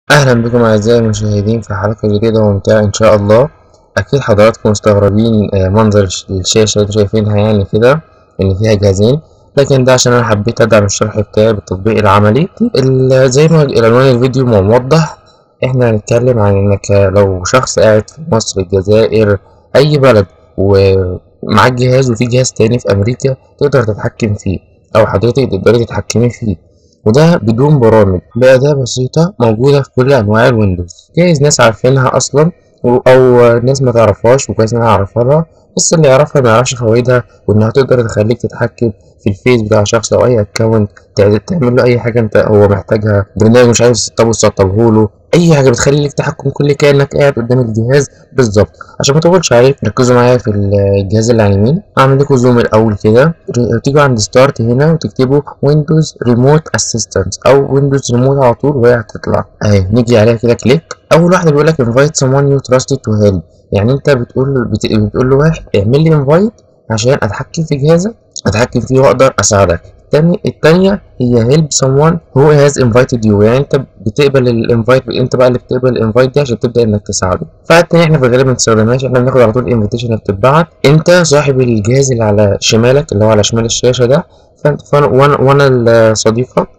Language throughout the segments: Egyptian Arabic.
أهلا بكم أعزائي المشاهدين في حلقة جديدة وممتعة إن شاء الله أكيد حضراتكم مستغربين آه، منظر الش- الشاشة اللي شايفينها يعني كده إن فيها جهازين لكن ده عشان أنا حبيت أدعم الشرح بتاعي بالتطبيق العملي ال- زي ما العنوان الفيديو ما موضح إحنا هنتكلم عن إنك لو شخص قاعد في مصر الجزائر أي بلد ومعاك جهاز وفي جهاز تاني في أمريكا تقدر تتحكم فيه أو حضرتك تقدري تتحكمي فيه وده بدون برامج بأداة بسيطة موجودة في كل أنواع الويندوز جايز ناس عارفينها أصلا و- أو ناس ما تعرفهاش وكويس إن أنا أعرفها لها بس اللي يعرفها ما يعرفش فوائدها وإنها تقدر تخليك تتحكم في الفيس بتاع شخص أو أي أكونت تعمل له أي حاجة أنت هو محتاجها برنامج مش عايز تسطبه تسطبه له أي حاجة بتخلي لك تحكم كل كأنك قاعد قدام الجهاز بالظبط عشان ما اطولش عليك ركزوا معايا في الجهاز اللي على اليمين اعمل لكم زوم الاول كده ر- تيجوا عند ستارت هنا وتكتبوا ويندوز ريموت اسيستنت او ويندوز ريموت على طول وهي هتطلع اهي نيجي عليها كده كليك اول واحده بيقول لك انفايت someone you trusted to help يعني انت بتقول بت... بتقول له واحد اعمل لي انفايت عشان اتحكم في جهازك اتحكم فيه واقدر اساعدك التاني التانية هي help someone who has invited you يعني انت بتقبل الانفايت انت بقى اللي بتقبل الانفايت دي عشان تبدا انك تساعده فالتانية احنا في الغالب ما بنستخدمهاش احنا بناخد على طول الانفيتيشن اللي بتتبعت انت صاحب الجهاز اللي على شمالك اللي هو على شمال الشاشة ده فانت فانا وانا وانا ال- صديقك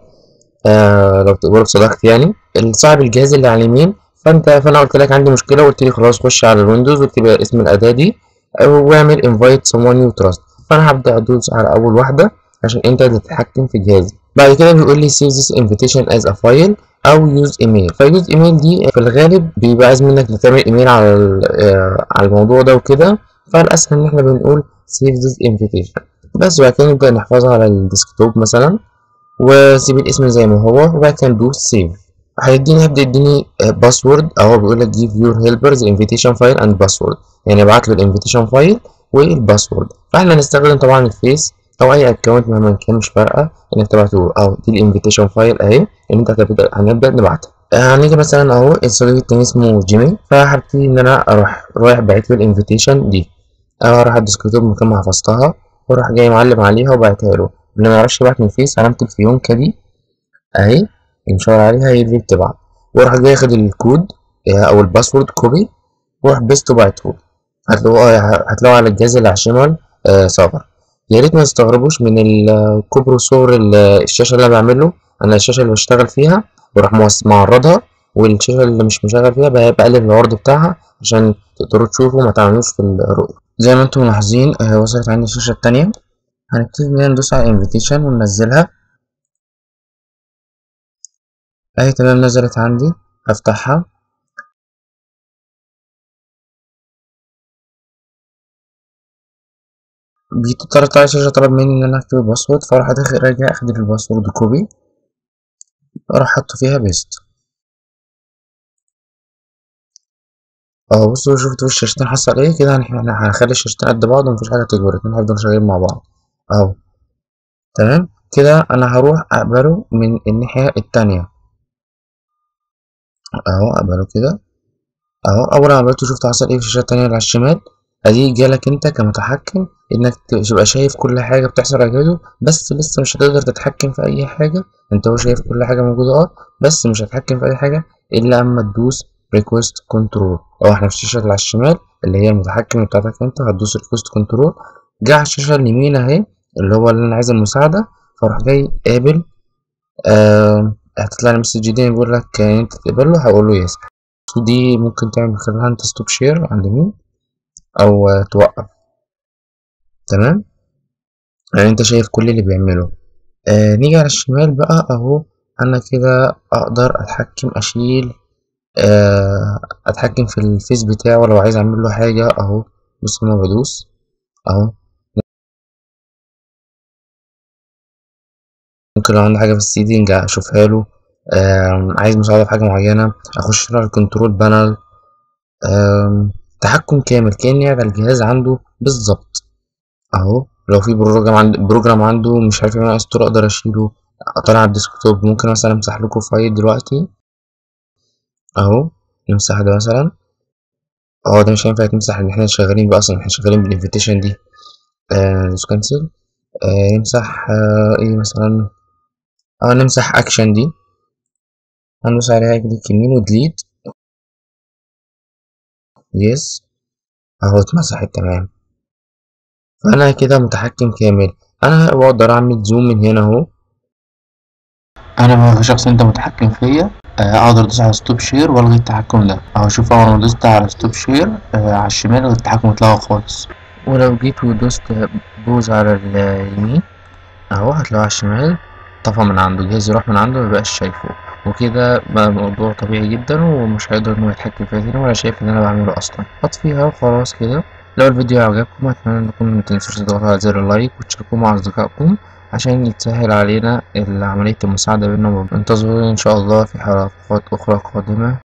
آه لو تقدروا صداقتي يعني صاحب الجهاز اللي على اليمين فانت فانا قلت لك عندي مشكلة وقلت لي خلاص خش على الويندوز واكتب اسم الأداة دي واعمل invite someone you trust فانا هبدأ ادوس على اول واحدة عشان انت اللي تتحكم في جهازي بعد كده بيقول لي save this invitation as a file او use email فuse email دي في الغالب بيبقى عايز منك تعمل ايميل على ال- آه، على الموضوع ده وكده فالاسهل ان احنا بنقول save this invitation بس بعد كده نبدأ نحفظها على الديسكتوب مثلا وسيب الاسم زي ما هو وبعد كده ندوس سيف هيديني هيبدأ يديني باسورد اهو بيقول لك give your helpers invitation file and password يعني ابعت له الانفيتيشن فايل والباسورد فاحنا هنستخدم طبعا الفيس او اي اكونت مهما كان مش فارقه انك تبعته له اهو دي الانفيتيشن فايل اهي اللي انت هتبدا هنبدا نبعتها آه، هنيجي مثلا اهو الصديق التاني اسمه جيمي فهبتدي ان انا اروح رايح باعت له الانفيتيشن دي انا اروح على الديسكتوب مكان ما حفظتها واروح جاي معلم عليها وبعتها له اللي ما يعرفش يبعت من الفيس علامة الفيونكة دي اهي نشاور عليها هي اللي بتبعت واروح جاي اخد الكود آه، او الباسورد كوبي واروح بيست وبعته له هتلاقوه آه، هتلاقوه على الجهاز اللي على الشمال آه، سافر يا ريت ما تستغربوش من الكبر وصور ال- الشاشة اللي انا بعمله انا الشاشة اللي بشتغل فيها بروح موس- معرضها والشاشة اللي مش مشغل فيها بق- بقلل العرض بتاعها عشان تقدروا تشوفوا ما تعملوش في الرؤية زي ما انتم ملاحظين آه، وصلت عندي الشاشة التانية هنبتدي إن إحنا ندوس على invitation وننزلها اهي تمام نزلت عندي هفتحها بيطلع على الشاشة طلب مني إن أنا أكتب الباسورد فأروح أدخل راجع أخد الباسورد كوبي وأروح حاطه فيها بيست أهو بصوا شفتوا الشاشتين حصل إيه كده إحنا إحنا هنخلي الشاشتين قد بعض ومفيش حاجة تكبر الاتنين هيفضلوا شغالين مع بعض أهو تمام كده أنا هروح أقبله من الناحية التانية أهو أقبله كده اهو اول ما عملته شفت حصل ايه في الشاشة التانية اللي على الشمال ادي جالك انت كمتحكم انك تبقى شايف كل حاجة بتحصل على جهازه بس لسه مش هتقدر تتحكم في اي حاجة انت هو شايف كل حاجة موجودة اه بس مش هتتحكم في اي حاجة الا اما تدوس ريكوست كنترول او احنا في الشاشة اللي على الشمال اللي هي المتحكم بتاعتك انت هتدوس ريكوست كنترول جه على الشاشة اليمين اهي اللي هو اللي انا عايز المساعدة فاروح جاي قابل آه هتطلع لي مسج دي بيقول لك آه، انت تقبله هقول له يس ودي ممكن تعمل من خلالها انت ستوب شير عند مين او آه، توقف تمام يعني انت شايف كل اللي بيعمله آه نيجي على الشمال بقى اهو انا كده اقدر اتحكم اشيل آه اتحكم في الفيس بتاعه لو عايز اعمل له حاجة اهو بص ما بدوس اهو ممكن لو عندي حاجة في السيتنج اشوفها له آه عايز مساعدة في حاجة معينة اخش على الكنترول بانل آم، تحكم كامل كأني على الجهاز عنده بالظبط اهو لو في بروجرام عند بروجرام عنده مش عارف يعمل استور اقدر اشيله اطلع على الديسكتوب ممكن مثلا امسح لكم فايل دلوقتي اهو نمسح ده مثلا اه ده مش هينفع يتمسح ان احنا شغالين بقى اصلا احنا شغالين بالانفيتيشن دي آه كانسل آه نمسح آه ايه مثلا اه نمسح اكشن دي هندوس عليها كليك يمين وديليت يس اهو اتمسحت تمام فانا كده متحكم كامل انا بقدر اعمل زوم من هنا اهو انا بقى كشخص انت متحكم فيا آه، اقدر ادوس على ستوب شير والغي التحكم ده اهو شوف اول ما دوست على ستوب شير آه، على الشمال التحكم اتلغى خالص ولو جيت ودوست بوز على اليمين اهو هتلاقيه على الشمال طفى من عنده الجهاز يروح من عنده ميبقاش شايفه وكده بقى الموضوع طبيعي جدا ومش هيقدر انه يتحكم فيها تاني ولا شايف اللي انا بعمله اصلا اطفيها وخلاص كده لو الفيديو عجبكم اتمنى انكم متنسوش تضغطوا على زر اللايك وتشاركوه مع اصدقائكم عشان يتسهل علينا عملية المساعدة بينا وبين انتظروني ان شاء الله في حلقات اخرى قادمة